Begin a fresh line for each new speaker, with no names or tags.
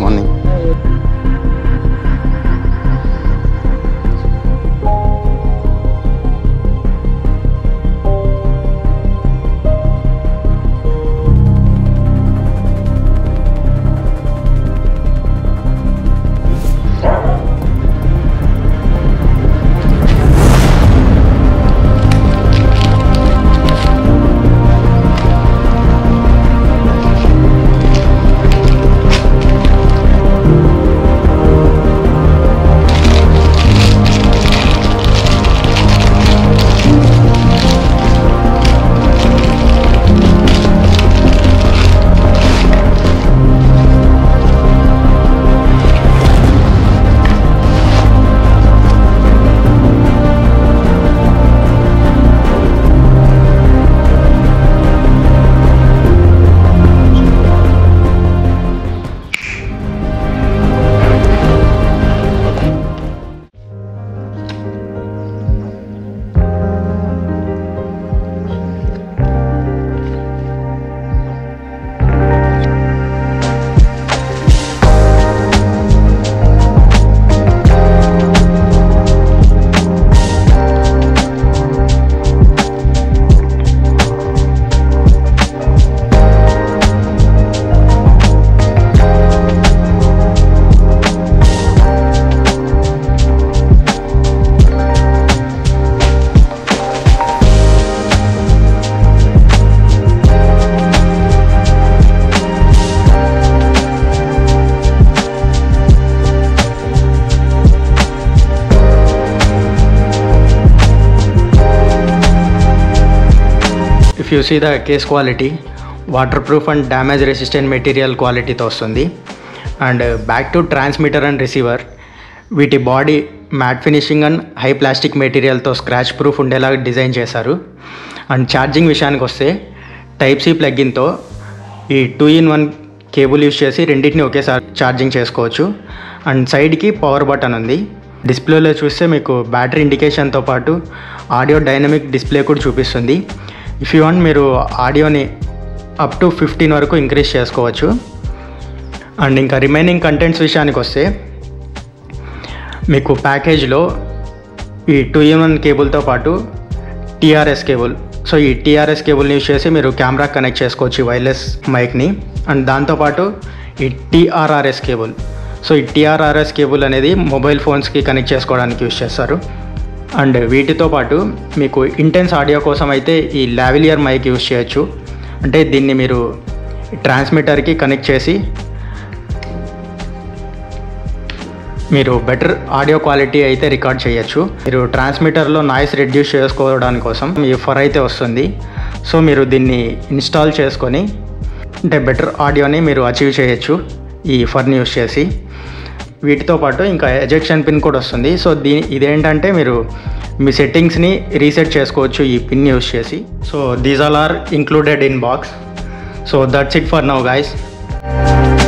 good morning if you see the case quality waterproof and damage resistant material క్వాలిటీతో వస్తుంది and back to transmitter and receiver వీటి body matte finishing and high plastic మెటీరియల్తో scratch proof ఉండేలా design చేశారు and charging విషయానికి వస్తే type C ప్లగ్గిన్తో ఈ two in one cable use చేసి రెండింటిని ఒకేసారి ఛార్జింగ్ చేసుకోవచ్చు అండ్ సైడ్కి పవర్ బటన్ ఉంది డిస్ప్లేలో చూస్తే మీకు బ్యాటరీ ఇండికేషన్తో పాటు ఆడియో డైనమిక్ డిస్ప్లే కూడా చూపిస్తుంది ఇఫ్ యూ వాంట్ మీరు ఆడియోని అప్ టు ఫిఫ్టీన్ వరకు ఇంక్రీజ్ చేసుకోవచ్చు అండ్ ఇంకా రిమైనింగ్ కంటెంట్స్ విషయానికి వస్తే మీకు ప్యాకేజ్లో ఈ టూ ఇన్ వన్ కేబుల్తో పాటు టీఆర్ఎస్ కేబుల్ సో ఈ టీఆర్ఎస్ కేబుల్ని యూస్ చేసి మీరు కెమెరా కనెక్ట్ చేసుకోవచ్చు ఈ వైర్లెస్ మైక్ని అండ్ దాంతోపాటు ఈ టీఆర్ఆర్ఎస్ కేబుల్ సో ఈ టీఆర్ఆర్ఎస్ కేబుల్ అనేది మొబైల్ ఫోన్స్కి కనెక్ట్ చేసుకోవడానికి యూస్ చేస్తారు అండ్ వీటితో పాటు మీకు ఇంటెన్స్ ఆడియో కోసం అయితే ఈ లావిలియర్ మైక్ యూస్ చేయొచ్చు అంటే దీన్ని మీరు ట్రాన్స్మిటర్కి కనెక్ట్ చేసి మీరు బెటర్ ఆడియో క్వాలిటీ అయితే రికార్డ్ చేయొచ్చు మీరు ట్రాన్స్మిటర్లో నాయిస్ రెడ్యూస్ చేసుకోవడానికి కోసం ఈ ఫర్ అయితే వస్తుంది సో మీరు దీన్ని ఇన్స్టాల్ చేసుకొని అంటే బెటర్ ఆడియోని మీరు అచీవ్ చేయొచ్చు ఈ ఫర్ని యూస్ చేసి వీటితో పాటు ఇంకా ఎజెక్షన్ పిన్ కూడా వస్తుంది సో దీని ఇదేంటంటే మీరు మీ సెట్టింగ్స్ని రీసెట్ చేసుకోవచ్చు ఈ పిన్ యూస్ చేసి so these all are included in box so that's it for now guys